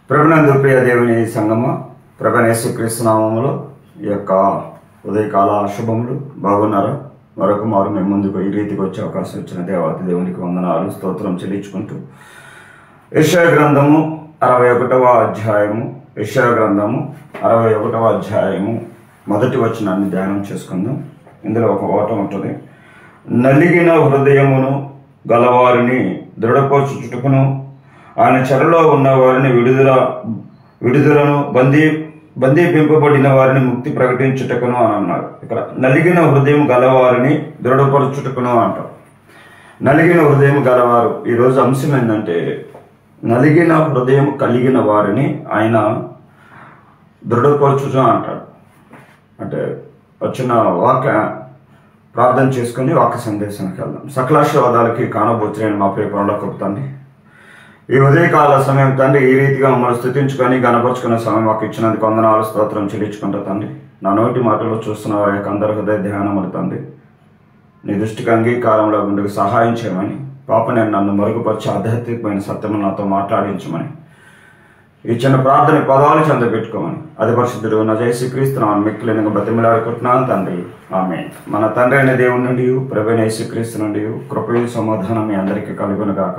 ప్రభునందు ప్రియ దేవుని సంగమ ప్రభనేసు నామములో ఈ యొక్క ఉదయకాల శుభములు బాగున్నారా మరొక మారు మేము ముందుకు ఈ రీతికి వచ్చే అవకాశం ఇచ్చిన దేవాతి దేవునికి వందనాలు స్తోత్రం చెల్లించుకుంటూ యెషయా గ్రంథము అరవై ఒకటవ అధ్యాయము యెషయా గ్రంథము అరవై ఒకటవ అధ్యాయము మొదటి వచనాన్ని ధ్యానం చేసుకుందాం ఇందులో ఒక ఓట ఉంటుంది నలిగిన హృదయమును గలవారిని దృఢపరచుటకును ఆయన చెరలో ఉన్న వారిని విడుదల విడుదలను బందీ బందీపింపబడిన వారిని ముక్తి ప్రకటించుటకును అని అన్నారు ఇక్కడ నలిగిన హృదయం గలవారిని దృఢపరచుటకును అంటారు నలిగిన హృదయం గలవారు ఈరోజు అంశం ఏంటంటే నలిగిన హృదయం కలిగిన వారిని ఆయన దృఢపరచుచు అంటాడు అంటే వచ్చిన వాక్య ప్రార్థన చేసుకుని వాక్య సందేశానికి వెళ్దాం సకలాశవాదాలకి కానబోతున్నాను మా ప్రియ పనులకు తండ్రి ఈ ఉదయకాల సమయం తండ్రి ఈ రీతిగా మమ్మల్ని స్థుతించుకొని గణపరుచుకునే సమయం మాకు ఇచ్చినందుకు వందనాలు స్తోత్రం చెల్లించుకుంటా తండ్రి నా నోటి మాటలు చూస్తున్న వారి యొక్క అందరి హృదయ ధ్యానములు తండ్రి నీ దృష్టికి అంగీకారంలో ఉండకు సహాయం చేయమని పాప నేను నన్ను మరుగుపరిచి ఆధ్యాత్మికమైన సత్యము నాతో మాట్లాడించమని ఈ చిన్న ప్రార్థన పదాలు చెంద పెట్టుకోమని అది పరిశుద్ధుడు నా జయశ్రీ క్రీస్తున్నాను మిక్కులేని బతిమిలాడుకుంటున్నాను తండ్రి ఆమె మన తండ్రి అయిన దేవుని నుండి ప్రవీణ యేసుక్రీస్తు నుండి కృపయు సమాధానం మీ అందరికీ కలుగును గాక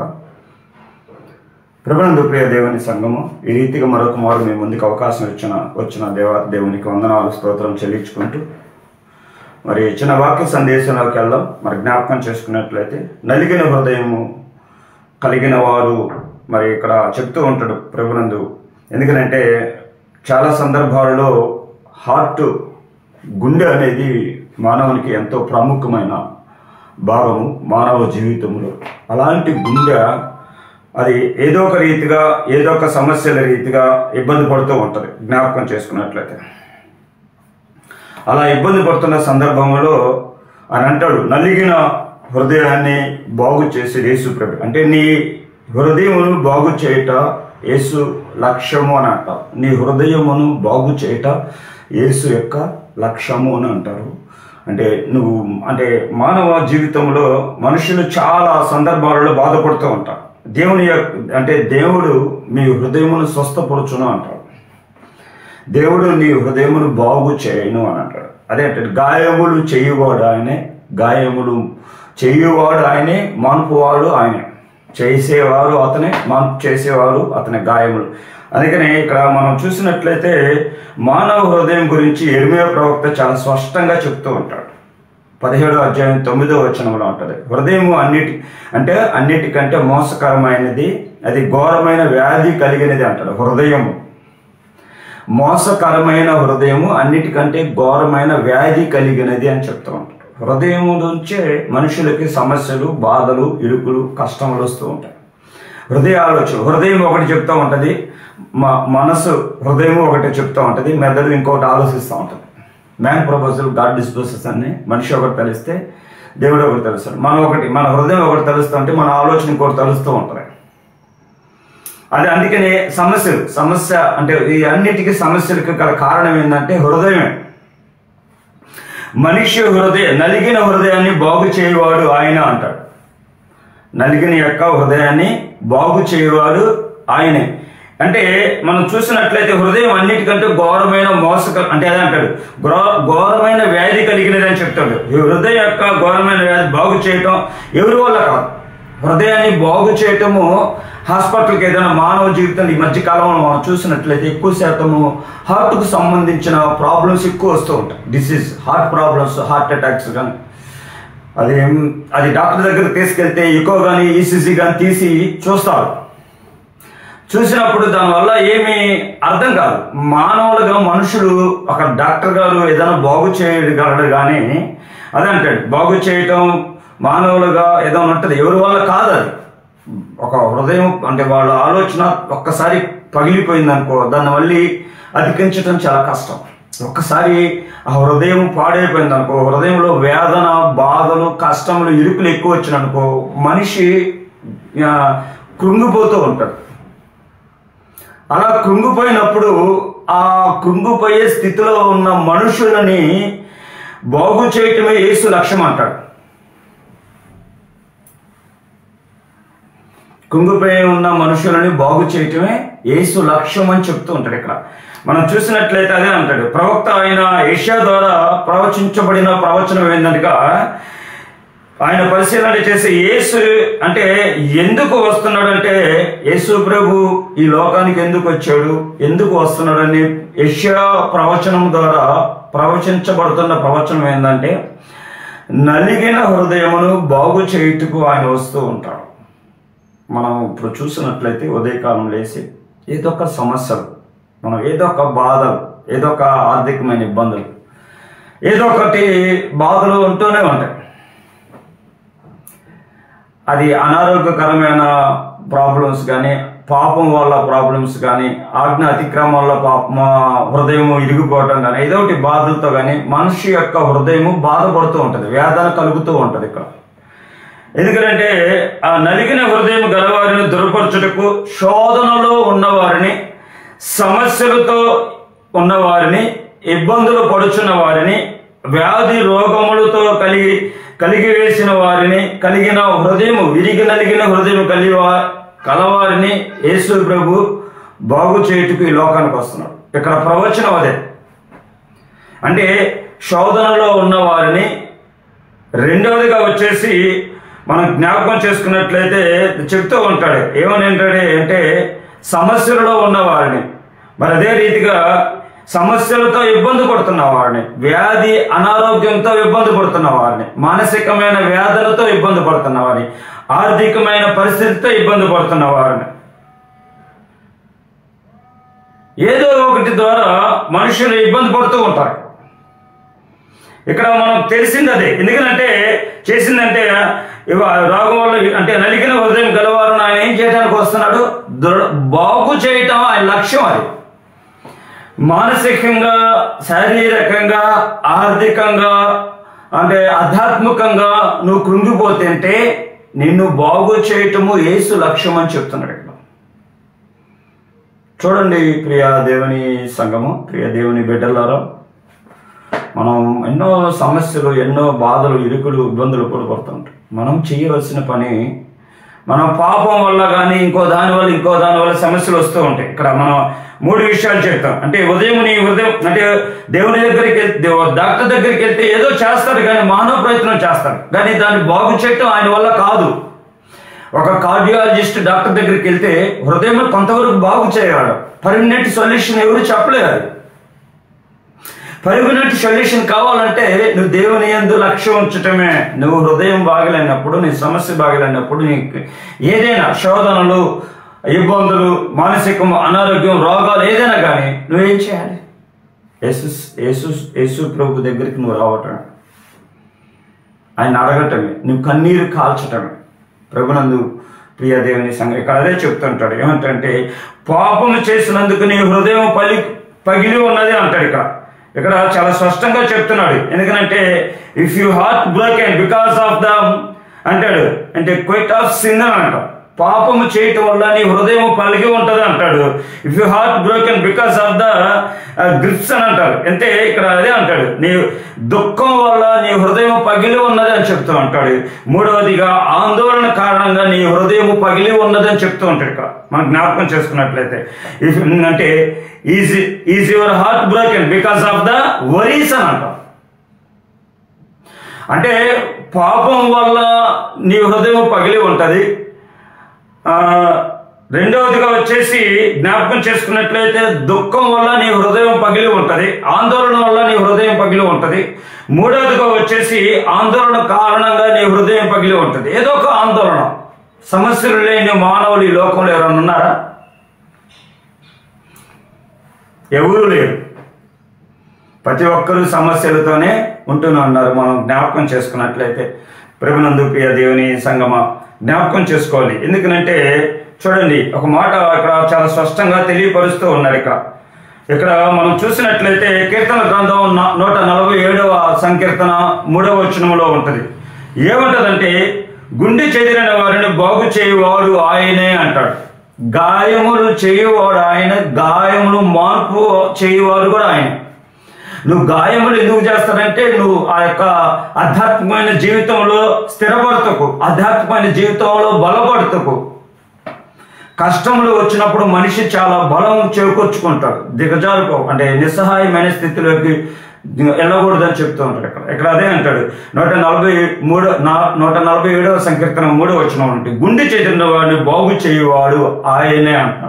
ప్రభునందు ప్రియ దేవుని సంఘము ఈ రీతిగా మరొక మారు మీ ముందుకు అవకాశం ఇచ్చిన వచ్చిన దేవా దేవునికి వందనాలు స్తోత్రం చెల్లించుకుంటూ మరి ఇచ్చిన వాక్య సందేశంలోకి వెళ్దాం మరి జ్ఞాపకం చేసుకున్నట్లయితే నలిగిన హృదయము కలిగిన వారు మరి ఇక్కడ చెప్తూ ఉంటాడు ప్రభునందు ఎందుకంటే చాలా సందర్భాల్లో హార్ట్ గుండె అనేది మానవునికి ఎంతో ప్రాముఖ్యమైన భాగము మానవ జీవితంలో అలాంటి గుండె అది ఏదో ఒక రీతిగా ఏదో ఒక సమస్యల రీతిగా ఇబ్బంది పడుతూ ఉంటుంది జ్ఞాపకం చేసుకున్నట్లయితే అలా ఇబ్బంది పడుతున్న సందర్భంలో అని అంటాడు నలిగిన హృదయాన్ని బాగు చేసి యేసు ప్రభు అంటే నీ హృదయమును బాగు చేయట యేసు లక్ష్యము అని అంటారు నీ హృదయమును బాగు చేయట యేసు యొక్క లక్ష్యము అని అంటారు అంటే నువ్వు అంటే మానవ జీవితంలో మనుషులు చాలా సందర్భాలలో బాధపడుతూ ఉంటారు దేవుని యొక్క అంటే దేవుడు మీ హృదయమును స్వస్థపరచును అంటాడు దేవుడు నీ హృదయమును బాగు చేయను అని అంటాడు అదే అంటే గాయములు చేయువాడు ఆయనే గాయములు చేయువాడు ఆయనే మాన్పువాడు ఆయనే చేసేవారు అతనే మాన్పు చేసేవారు అతని గాయములు అందుకనే ఇక్కడ మనం చూసినట్లయితే మానవ హృదయం గురించి ఎరిమియా ప్రవక్త చాలా స్పష్టంగా చెప్తూ ఉంటాడు పదిహేడో అధ్యాయం తొమ్మిదో వచనంలో ఉంటుంది హృదయము అన్నిటి అంటే అన్నిటికంటే మోసకరమైనది అది ఘోరమైన వ్యాధి కలిగినది అంటాడు హృదయము మోసకరమైన హృదయము అన్నిటికంటే ఘోరమైన వ్యాధి కలిగినది అని చెప్తూ ఉంటాడు హృదయం నుంచే మనుషులకి సమస్యలు బాధలు ఇరుకులు కష్టములు వస్తూ ఉంటాయి హృదయ ఆలోచన హృదయం ఒకటి చెప్తూ ఉంటుంది మా మనసు హృదయం ఒకటి చెప్తూ ఉంటుంది మెదడు ఇంకొకటి ఆలోచిస్తూ ఉంటుంది మ్యాన్ ప్రపోజల్ గాడ్ డిస్పోజెస్ అని మనిషి ఒకటి తెలిస్తే దేవుడు ఒకటి తెలుస్తాడు మనం ఒకటి మన హృదయం ఒకటి తెలుస్తూ ఉంటే మన ఆలోచన ఇంకొకటి తెలుస్తూ ఉంటుంది అది అందుకనే సమస్యలు సమస్య అంటే ఈ అన్నిటికీ సమస్యలకు గల కారణం ఏంటంటే హృదయమే మనిషి హృదయ నలిగిన హృదయాన్ని బాగు చేయవాడు ఆయన అంటాడు నలిగిన యొక్క హృదయాన్ని బాగు చేయవాడు ఆయనే అంటే మనం చూసినట్లయితే హృదయం అన్నిటికంటే ఘోరమైన మోసక అంటే అదే అంటాడు ఘోరమైన వ్యాధి కలిగినది అని చెప్తాడు ఈ హృదయం యొక్క ఘోరమైన వ్యాధి బాగు చేయటం ఎవరి వల్ల కాదు హృదయాన్ని బాగు చేయటము హాస్పిటల్కి ఏదైనా మానవ జీవితంలో ఈ మధ్య కాలంలో మనం చూసినట్లయితే ఎక్కువ శాతము హార్ట్కు సంబంధించిన ప్రాబ్లమ్స్ ఎక్కువ వస్తూ ఉంటాయి disease heart problems heart attacks కానీ అది అది డాక్టర్ దగ్గర తీసుకెళ్తే ఎక్కువ కానీ ఈసీసీ కానీ తీసి చూస్తారు చూసినప్పుడు దానివల్ల ఏమి అర్థం కాదు మానవులుగా మనుషులు ఒక డాక్టర్ గారు ఏదైనా బాగు చేయగలడు కానీ అదే అంటాడు బాగు చేయటం మానవులుగా ఏదైనా ఉంటుంది ఎవరి వల్ల కాదు అది ఒక హృదయం అంటే వాళ్ళ ఆలోచన ఒక్కసారి పగిలిపోయింది అనుకో దాన్ని మళ్ళీ అధికించడం చాలా కష్టం ఒక్కసారి ఆ హృదయం పాడైపోయింది అనుకో హృదయంలో వేదన బాధలు కష్టములు ఇరుకులు ఎక్కువ వచ్చిననుకో మనిషి కృంగిపోతూ ఉంటాడు అలా కృంగిపోయినప్పుడు ఆ కృంగిపోయే స్థితిలో ఉన్న మనుషులని బాగు చేయటమే యేసు లక్ష్యం అంటాడు కుంగిపోయి ఉన్న మనుషులని బాగు చేయటమే యేసు లక్ష్యం అని చెప్తూ ఉంటాడు ఇక్కడ మనం చూసినట్లయితే అదే అంటాడు ప్రవక్త అయిన ఏషియా ద్వారా ప్రవచించబడిన ప్రవచనం ఏంటనగా ఆయన పరిశీలన చేసి యేసు అంటే ఎందుకు వస్తున్నాడంటే యేసు ప్రభు ఈ లోకానికి ఎందుకు వచ్చాడు ఎందుకు వస్తున్నాడని యష్యా ప్రవచనం ద్వారా ప్రవచించబడుతున్న ప్రవచనం ఏంటంటే నలిగిన హృదయమును బాగు చేయుటకు ఆయన వస్తూ ఉంటాడు మనం ఇప్పుడు చూసినట్లయితే ఉదయకాలం లేచి ఏదో ఒక సమస్యలు మనం ఏదో ఒక బాధలు ఏదో ఒక ఆర్థికమైన ఇబ్బందులు ఏదో ఒకటి బాధలు ఉంటూనే ఉంటాయి అది అనారోగ్యకరమైన ప్రాబ్లమ్స్ కానీ పాపం వల్ల ప్రాబ్లమ్స్ కానీ ఆజ్ఞ అతిక్రమం వల్ల పాపం హృదయం ఇరిగిపోవటం కానీ ఏదో ఒకటి బాధలతో కానీ మనిషి యొక్క హృదయము బాధపడుతూ ఉంటుంది వేదన కలుగుతూ ఉంటుంది ఇక్కడ ఎందుకంటే ఆ నలిగిన హృదయం గలవారిని దురపరచుటకు శోధనలో ఉన్నవారిని సమస్యలతో ఉన్నవారిని ఇబ్బందులు పడుచున్న వారిని వ్యాధి రోగములతో కలిగి కలిగి వేసిన వారిని కలిగిన హృదయం విరిగి నలిగిన హృదయం కలిగి కలవారిని యేసు ప్రభు బాగు చేయుటకు ఈ లోకానికి వస్తున్నాడు ఇక్కడ ప్రవచనం అదే అంటే శోధనలో ఉన్న వారిని రెండవదిగా వచ్చేసి మనం జ్ఞాపకం చేసుకున్నట్లయితే చెప్తూ ఉంటాడు ఏమని ఏంటంటే అంటే సమస్యలలో ఉన్న వారిని మరి అదే రీతిగా సమస్యలతో ఇబ్బంది పడుతున్న వారిని వ్యాధి అనారోగ్యంతో ఇబ్బంది పడుతున్న వారిని మానసికమైన వ్యాధులతో ఇబ్బంది పడుతున్న వారిని ఆర్థికమైన పరిస్థితితో ఇబ్బంది పడుతున్న వారిని ఏదో ఒకటి ద్వారా మనుషులు ఇబ్బంది పడుతూ ఉంటారు ఇక్కడ మనం తెలిసింది అదే ఎందుకంటే చేసిందంటే ఇవ- రోగం వల్ల అంటే నలిగిన హృదయం గలవారు ఆయన ఏం చేయడానికి వస్తున్నాడు దృఢ- బాగు చేయటం ఆయన లక్ష్యం అది మానసికంగా శారీరకంగా ఆర్థికంగా అంటే ఆధ్యాత్మికంగా నువ్వు కృంగిపోతుంటే నిన్ను బాగు చేయటము యేసు లక్ష్యం అని చెప్తున్నాడు ఇక్కడ చూడండి ప్రియ దేవుని సంఘము ప్రియ దేవుని బిడ్డలారా మనం ఎన్నో సమస్యలు ఎన్నో బాధలు ఇరుకులు ఇబ్బందులు కూడా పడుతుంటాం మనం చేయవలసిన పని మనం పాపం వల్ల కానీ ఇంకో దాని వల్ల ఇంకో దాని వల్ల సమస్యలు వస్తూ ఉంటాయి ఇక్కడ మనం మూడు విషయాలు చెప్తాం అంటే ఉదయం నీ హృదయం అంటే దేవుని దగ్గరికి వెళ్తే డాక్టర్ దగ్గరికి వెళ్తే ఏదో చేస్తారు కానీ మానవ ప్రయత్నం చేస్తారు కానీ దాన్ని బాగు చేయటం ఆయన వల్ల కాదు ఒక కార్డియాలజిస్ట్ డాక్టర్ దగ్గరికి వెళ్తే హృదయం కొంతవరకు బాగు చేయగలడు పర్మనెంట్ సొల్యూషన్ ఎవరు చెప్పలేరు అది పర్మనెంట్ సొల్యూషన్ కావాలంటే నువ్వు దేవుని ఎందు లక్ష్యం ఉంచటమే నువ్వు హృదయం బాగలేనప్పుడు నీ సమస్య బాగలేనప్పుడు నీకు ఏదైనా శోధనలు ఇబ్బందులు మానసికం అనారోగ్యం రోగాలు ఏదైనా కానీ నువ్వేం చేయాలి యేసు యేసు యేసు ప్రభు దగ్గరికి నువ్వు రావటమే ఆయన అడగటమే నువ్వు కన్నీరు కాల్చటమే ప్రభునందు ప్రియ దేవుని సంఘం ఇక్కడ అదే చెప్తుంటాడు ఏమంటే పాపము చేసినందుకు నీ హృదయం పలి పగిలి ఉన్నది అంటాడు ఇక్కడ ఇక్కడ చాలా స్పష్టంగా చెప్తున్నాడు ఎందుకంటే if you heart broken because of the అంటాడు అంటే క్వైట్ ఆఫ్ సిన్ అని అంటాం పాపము చేయటం వల్ల నీ హృదయం పలిగి ఉంటది అంటాడు if you heart broken because of the grips అని అంటారు అంటే ఇక్కడ అదే అంటాడు నీ దుఃఖం వల్ల నీ హృదయం పగిలి ఉన్నది అని చెప్తూ ఉంటాడు మూడవదిగా ఆందోళన కారణంగా నీ హృదయం పగిలి ఉన్నది అని చెప్తూ ఉంటాడు ఇక్కడ మనం జ్ఞాపకం చేసుకున్నట్లయితే ఇఫ్ అంటే easy is your heart broken because of the worries అని అంటాం అంటే పాపం వల్ల నీ హృదయం పగిలి ఉంటది ఆ, రెండవదిగా వచ్చేసి జ్ఞాపకం చేసుకున్నట్లయితే దుఃఖం వల్ల నీ హృదయం పగిలి ఉంటది ఆందోళన వల్ల నీ హృదయం పగిలి ఉంటది మూడవదిగా వచ్చేసి ఆందోళన కారణంగా నీ హృదయం పగిలి ఉంటది ఏదో ఒక ఆందోళన సమస్యలు లేని మానవులు ఈ లోకంలో ఎవరైనా ఉన్నారా ఎవరు లేరు ప్రతి ఒక్కరూ సమస్యలతోనే ఉంటూనే ఉన్నారు మనం జ్ఞాపకం చేసుకున్నట్లయితే ప్రభునందు ప్రియ దేవుని సంగమ జ్ఞాపకం చేసుకోవాలి ఎందుకనంటే చూడండి ఒక మాట ఇక్కడ చాలా స్పష్టంగా తెలియపరుస్తూ ఉన్నారు ఇక్కడ ఇక్కడ మనం చూసినట్లయితే కీర్తన గ్రంథం న- నూట నలభై ఏడవ సంకీర్తన మూడవ వచనంలో ఉంటది ఏమంటదంటే గుండె చెదిరిన వారిని బాగు చేయువాడు ఆయనే అంటాడు గాయములు చేయువాడు ఆయన గాయములు మార్పు చేయువాడు కూడా ఆయన నువ్వు గాయములు ఎందుకు చేస్తానంటే నువ్వు ఆ యొక్క ఆధ్యాత్మికమైన జీవితంలో స్థిరపడతకు ఆధ్యాత్మికమైన జీవితంలో బలపడతకు కష్టంలో వచ్చినప్పుడు మనిషి చాలా బలం చేకూర్చుకుంటాడు దిగజారుకో అంటే నిస్సహాయమైన స్థితిలోకి వెళ్ళకూడదని చెప్తూ ఉంటాడు ఇక్కడ ఇక్కడ అదే అంటాడు నూట నలభై మూడు నా- నూట నలభై ఏడవ సంకీర్తన మూడో వచ్చిన ఉంటే గుండె చెందిన వాడిని బాగు చేయువాడు ఆయనే అంటున్నాడు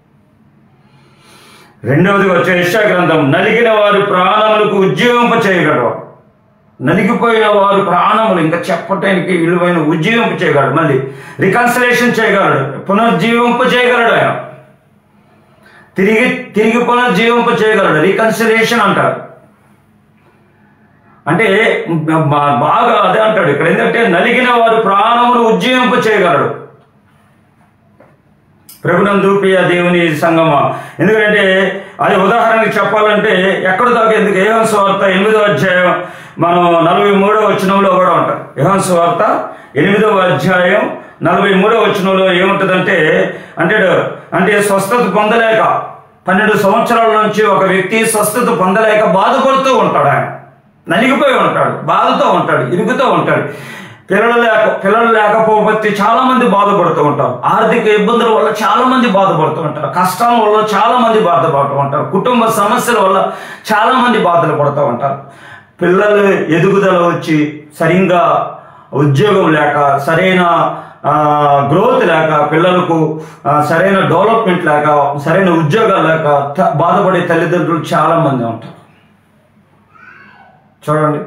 రెండవది వచ్చే యెషయా గ్రంథం నలిగిన వారి ప్రాణములకు ఉజ్జీవింప చేయగలడు నలిగిపోయిన వారు ప్రాణములు ఇంకా చెప్పటానికి విలువైన ఉజ్జీవింప చేయగలడు మళ్ళీ రికన్సిలేషన్ చేయగలడు పునర్జీవింప చేయగలడు ఆయన తిరిగి తిరిగి పునర్జీవింప చేయగలడు రికన్సిలేషన్ అంటారు అంటే బా- బాగా అదే అంటాడు ఇక్కడ ఏంటంటే నలిగిన వారు ప్రాణములు ఉజ్జీవింప చేయగలడు ప్రభునందు ప్రియ దేవుని సంగమా ఎందుకంటే అది ఉదాహరణకి చెప్పాలంటే ఎక్కడ దాకా ఎందుకు ఏహన్ స్వార్త ఎనిమిదో అధ్యాయం మనం నలభై మూడో వచనంలో కూడా ఉంటాం ఏహన్ స్వార్త ఎనిమిదవ అధ్యాయం నలభై మూడో వచనంలో ఏముంటుందంటే అంటే అంటే స్వస్థత పొందలేక పన్నెండు సంవత్సరాల నుంచి ఒక వ్యక్తి స్వస్థత పొందలేక బాధపడుతూ ఉంటాడు ఆయన నలిగిపోయి ఉంటాడు బాధతో ఉంటాడు ఇరుగుతూ ఉంటాడు పిల్లలు లేక పిల్లలు లేకపోతే చాలా మంది బాధపడుతూ ఉంటారు ఆర్థిక ఇబ్బందుల వల్ల చాలా మంది బాధపడుతూ ఉంటారు కష్టాల వల్ల చాలా మంది బాధపడుతూ ఉంటారు కుటుంబ సమస్యల వల్ల చాలా మంది బాధలు పడుతూ ఉంటారు పిల్లలు ఎదుగుదల వచ్చి సరిగ్గా ఉద్యోగం లేక సరైన గ్రోత్ లేక పిల్లలకు ఆ, సరైన డెవలప్మెంట్ లేక సరైన ఉద్యోగాలు లేక త- బాధపడే తల్లిదండ్రులు చాలా మంది ఉంటారు చూడండి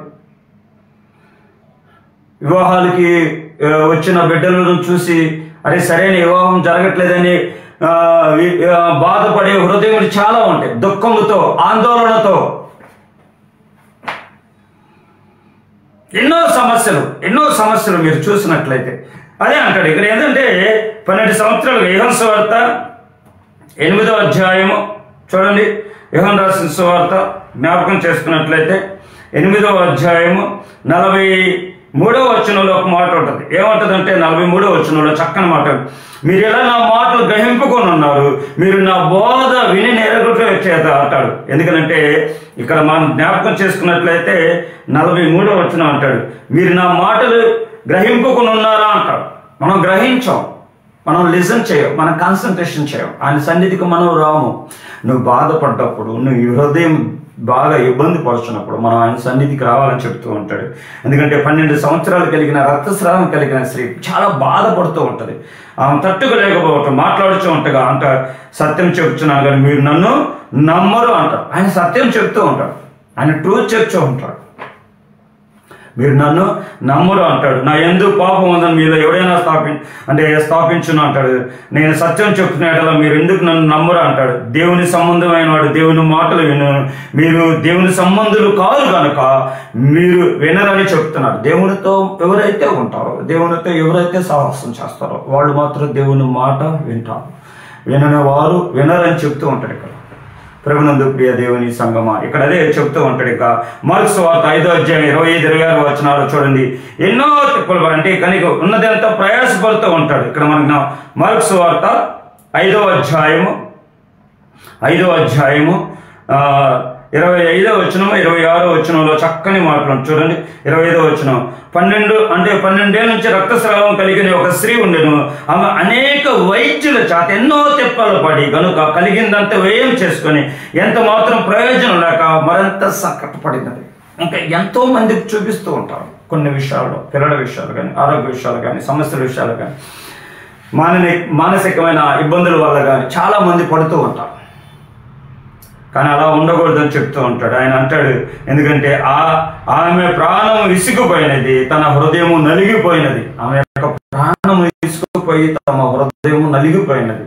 వివాహాలకి ఆ, వచ్చిన బిడ్డలను చూసి అరే సరైన వివాహం జరగట్లేదని ఆ, వి- ఆ, బాధపడే హృదయములు చాలా ఉంటాయి దుఃఖముతో ఆందోళనతో ఎన్నో సమస్యలు ఎన్నో సమస్యలు మీరు చూసినట్లయితే అదే అంటాడు ఇక్కడ ఏంటంటే పన్నెండు సంవత్సరాలు యోహన్ సువార్త ఎనిమిదో అధ్యాయము చూడండి యోహన్ రాసిన సువార్త జ్ఞాపకం చేసుకున్నట్లయితే ఎనిమిదో అధ్యాయము నలభై మూడో వచనంలో ఒక మాట ఉంటుంది ఏమంటుందంటే నలభై మూడో వచనంలో చక్కని మాట మీరు ఎలా నా మాటలు గ్రహింపుకొని ఉన్నారు మీరు నా బోధ విని నెరగొట్టే చేత అంటాడు ఎందుకంటే ఇక్కడ మనం జ్ఞాపకం చేసుకున్నట్లయితే నలభై మూడో వచనం అంటాడు మీరు నా మాటలు గ్రహింపుకొని ఉన్నారా అంటాడు మనం గ్రహించాం మనం లిజన్ చేయం మనం కాన్సన్ట్రేషన్ చేయం ఆయన సన్నిధికి మనం రాము నువ్వు బాధపడ్డప్పుడు నువ్వు ఈ హృదయం బాగా ఇబ్బంది పడుతున్నప్పుడు మనం ఆయన సన్నిధికి రావాలని చెప్తూ ఉంటాడు ఎందుకంటే పన్నెండు సంవత్సరాలు కలిగిన రక్తస్రావం కలిగిన స్త్రీ చాలా బాధపడుతూ ఉంటుంది ఆమె తట్టుకోలేకపోవటం మాట్లాడుతూ ఉంటగా అంట సత్యం చెప్తున్నాను కానీ మీరు నన్ను నమ్మరు అంటారు ఆయన సత్యం చెప్తూ ఉంటాడు ఆయన ట్రూత్ చెప్తూ ఉంటాడు మీరు నన్ను నమ్మురు అంటాడు నా ఎందు పాపం ఉందని మీలో ఎవడైనా స్థాపి అంటే స్థాపించును అంటాడు నేను సత్యం చెప్తున్నాడలా మీరు ఎందుకు నన్ను నమ్మురు అంటాడు దేవుని సంబంధమైన వాడు దేవుని మాటలు విను మీరు దేవుని సంబంధులు కాదు కనుక మీరు వినరని చెప్తున్నారు దేవునితో ఎవరైతే ఉంటారో దేవునితో ఎవరైతే సాహసం చేస్తారో వాళ్ళు మాత్రం దేవుని మాట వింటారు వినని వారు వినరని చెప్తూ ఉంటాడు ఇక్కడ ప్రభునందు ప్రియ దేవుని సంగమా ఇక్కడ అదే చెప్తూ ఉంటాడు ఇక మార్క్స్ వార్త ఐదో అధ్యాయం ఇరవై ఐదు ఇరవై ఆరు వచనాలు చూడండి ఎన్నో తిప్పులు అంటే కనుక ఉన్నది అంతా ప్రయాసపడుతూ ఉంటాడు ఇక్కడ మనకు మార్క్స్ వార్త ఐదో అధ్యాయము ఐదో అధ్యాయము ఆ, ఇరవై ఐదో వచనము ఇరవై ఆరో వచనంలో చక్కని మాటలు చూడండి ఇరవై ఐదో వచనం పన్నెండు అంటే పన్నెండేళ్ళ నుంచి రక్తస్రావం కలిగిన ఒక స్త్రీ ఉండెను ఆమె అనేక వైద్యుల చేత ఎన్నో తిప్పలు పడి కనుక కలిగిందంతా వ్యయం చేసుకొని ఎంత మాత్రం ప్రయోజనం లేక మరింత సంకటపడినది ఇంకా ఎంతో మందికి చూపిస్తూ ఉంటారు కొన్ని విషయాల్లో పిల్లల విషయాలు కానీ ఆరోగ్య విషయాలు కానీ సమస్యల విషయాలు కానీ మానని మానసికమైన ఇబ్బందుల వల్ల కానీ చాలా మంది పడుతూ ఉంటారు కానీ అలా ఉండకూడదని చెప్తూ ఉంటాడు ఆయన అంటాడు ఎందుకంటే ఆ ఆమె ప్రాణం విసిగిపోయినది తన హృదయము నలిగిపోయినది ఆమె యొక్క ప్రాణం విసుకుపోయి తమ హృదయము నలిగిపోయినది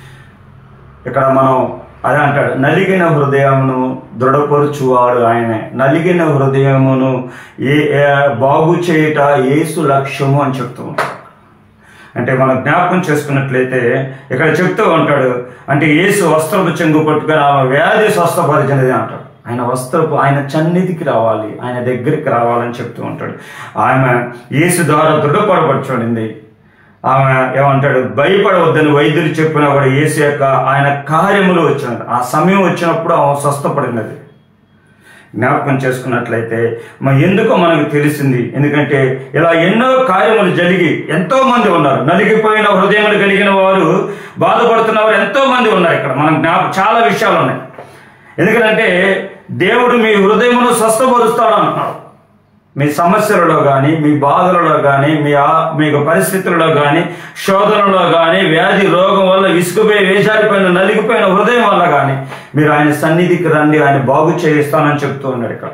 ఇక్కడ మనం అదే అంటాడు నలిగిన హృదయమును దృఢపరుచువాడు ఆయనే నలిగిన హృదయమును ఏ ఏ- బాగు చేయుట యేసు లక్ష్యము అని చెప్తూ ఉంటాడు అంటే మనం జ్ఞాపకం చేసుకున్నట్లయితే ఇక్కడ చెప్తూ ఉంటాడు అంటే యేసు వస్త్రపు చెంగు పట్టుకొని ఆమె వ్యాధి స్వస్థపరిచినది అంటాడు ఆయన వస్త్రపు ఆయన సన్నిధికి రావాలి ఆయన దగ్గరికి రావాలని చెప్తూ ఉంటాడు ఆమె యేసు ద్వారా దృఢపడబడుచుండింది ఆమె ఏమంటాడు భయపడవద్దని వైద్యులు చెప్పినా కూడా యేసు యొక్క ఆయన కార్యములు వచ్చినది ఆ సమయం వచ్చినప్పుడు ఆమె స్వస్థపడినది జ్ఞాపకం చేసుకున్నట్లయితే మరి ఎందుకో మనకు తెలిసింది ఎందుకంటే ఇలా ఎన్నో కార్యములు జరిగి ఎంతో మంది ఉన్నారు నలిగిపోయిన హృదయములు కలిగిన వారు బాధపడుతున్న వారు ఎంతో మంది ఉన్నారు ఇక్కడ మనం జ్ఞాప చాలా విషయాలు ఉన్నాయి ఎందుకంటే దేవుడు మీ హృదయమును స్వస్థపరుస్తాడు అంటున్నాడు మీ సమస్యలలో కానీ మీ బాధలలో కానీ మీ ఆ- మీకు పరిస్థితులలో కానీ శోధనలో కానీ వ్యాధి రోగం వల్ల విసుగుపోయి వేసారిపోయిన నలిగిపోయిన హృదయం వల్ల కానీ మీరు ఆయన సన్నిధికి రండి ఆయన బాగు చేయిస్తానని చెప్తూ ఉన్నాడు ఇక్కడ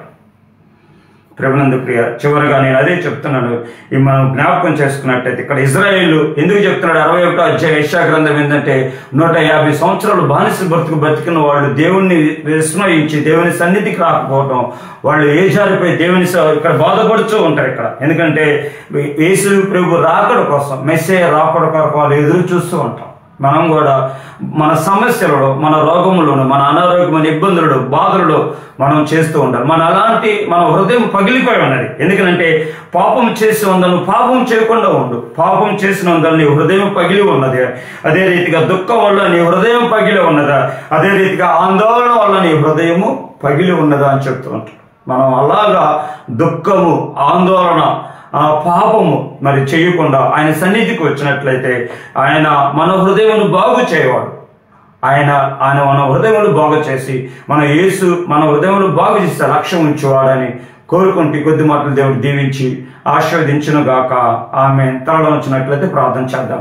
ప్రభునందు ప్రియ చివరిగా నేను అదే చెప్తున్నాను ఈ మనం జ్ఞాపకం చేసుకున్నట్టయితే ఇక్కడ ఇజ్రాయేల్ ఎందుకు చెప్తున్నాడు అరవై ఒకటో అధ్యాయ యెషయా గ్రంథం ఏంటంటే నూట యాభై సంవత్సరాలు బానిస బ్రతుకు బతికిన వాళ్ళు దేవుణ్ణి విస్మయించి దేవుని సన్నిధికి రాకపోవటం వాళ్ళు ఏ జారిపోయి దేవుని స- ఇక్కడ బాధపడుతూ ఉంటారు ఇక్కడ ఎందుకంటే యేసు ప్రభు రాకడ కోసం మెస్సే రాకడ కొరకు వాళ్ళు ఎదురు చూస్తూ ఉంటాం మనం కూడా మన సమస్యలలో మన రోగములను మన అనారోగ్యమైన ఇబ్బందులలో బాధలలో మనం చేస్తూ ఉండాలి మన అలాంటి మన హృదయం పగిలిపోయి ఉన్నది ఎందుకంటే పాపం చేసి ఉందను పాపం చేయకుండా ఉండు పాపం చేసినందున నీ హృదయం పగిలి ఉన్నది అదే రీతిగా దుఃఖం వల్ల నీ హృదయం పగిలి ఉన్నదా అదే రీతిగా ఆందోళన వల్ల నీ హృదయము పగిలి ఉన్నదా అని చెప్తూ ఉంటాం మనం అలాగా దుఃఖము ఆందోళన ఆ పాపము మరి చేయకుండా ఆయన సన్నిధికి వచ్చినట్లయితే ఆయన మన హృదయమును బాగు చేయవాడు ఆయన ఆయన మన హృదయములు బాగు చేసి మన యేసు మన హృదయములు బాగు చేస్తే లక్ష్యం ఉంచేవాడని కోరుకుంటే కొద్ది మాటలు దేవుడు దీవించి ఆశీర్వదించును గాక ఆమె తలలో ఉంచినట్లయితే ప్రార్థన చేద్దాం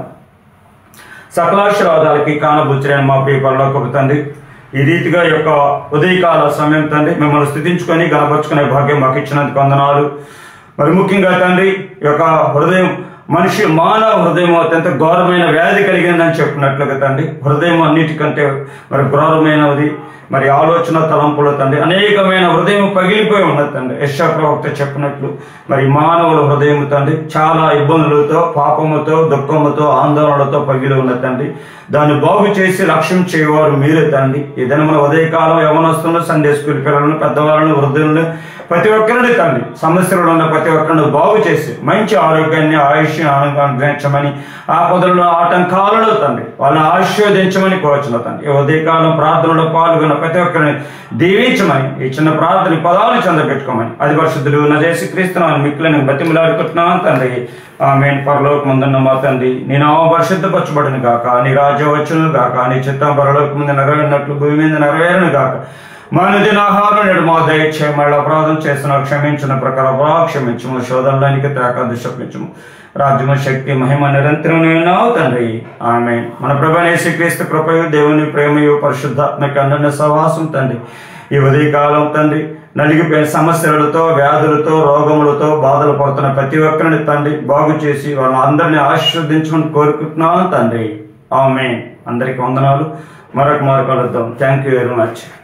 సకలాశీర్వాదాలకి కానబుచ్చిరైన మా ప్రియ పరలోకపు తండ్రి ఈ రీతిగా ఈ యొక్క ఉదయకాల సమయం తండ్రి మిమ్మల్ని స్థుతించుకొని గనపరుచుకునే భాగ్యం మాకు ఇచ్చినందుకు వందనాలు మరి ముఖ్యంగా తండ్రి ఈ యొక్క హృదయం మనిషి మానవ హృదయం అత్యంత ఘోరమైన వ్యాధి కలిగిందని చెప్పినట్లుగా తండ్రి హృదయం అన్నిటికంటే మరి ఘోరమైనది మరి ఆలోచన తలంపులు తండ్రి అనేకమైన హృదయం పగిలిపోయి ఉన్నది తండ్రి యశా ప్రవక్త చెప్పినట్లు మరి మానవుల హృదయం తండ్రి చాలా ఇబ్బందులతో పాపముతో దుఃఖముతో ఆందోళనలతో పగిలి ఉన్నది తండ్రి దాన్ని బాగు చేసి లక్ష్యం చేయవారు మీరే తండ్రి ఈ దినమున ఉదయకాలం యవనస్తులను సండే స్కూల్ పిల్లలను పెద్దవాళ్ళను వృద్ధులను ప్రతి ఒక్కరిని తండ్రి సమస్యలు ఉన్న ప్రతి ఒక్కరిని బాగు చేసి మంచి ఆరోగ్యాన్ని ఆయుష్ అనుగ్రహించమని ఆ పొదలలో ఆటంకాలను తండ్రి వాళ్ళని ఆశీర్వదించమని కోరుచున్న తండ్రి ఈ ఉదయకాలం ప్రార్థనలో పాల్గొన్న ప్రతి ఒక్కరిని దీవించమని ఈ చిన్న ప్రార్థన పదాలు చెందబెట్టుకోమని అది పరిశుద్ధులు నజేసి క్రీస్తున్నా మిక్కులను బతిమలాడుకుంటున్నాను తండ్రి ఆమె పరలోక ముందున్న మా తండ్రి నీ నామం పరిశుద్ధపరచబడిన గాక నీ రాజ్యం వచ్చును గాక నీ చిత్తం పరలోక ముందు నెరవేరినట్లు భూమి మీద నెరవేరును గాక మా నిధిన ఆహారం నేడు మా దయచే మళ్ళీ అపరాధం చేసిన క్షమించిన ప్రకారం అపరా క్షమించము శోధనలోనికి త్యాక దుష్టపించము రాజ్యము శక్తి మహిమ నిరంతరం విన్నావు తండ్రి ఆమె మన ప్రభనేసి క్రీస్తు కృపయు దేవుని ప్రేమయు పరిశుద్ధాత్మక అన్న సహవాసం తండ్రి ఈ ఉదయకాలం తండ్రి నలిగిపోయిన సమస్యలతో వ్యాధులతో రోగములతో బాధలు పడుతున్న ప్రతి ఒక్కరిని తండ్రి బాగు చేసి వాళ్ళని అందరినీ ఆశీర్వదించమని కోరుకుంటున్నాను తండ్రి ఆమె అందరికి వందనాలు మరొక మరొక కలుద్దాం థ్యాంక్ యూ వెరీ మచ్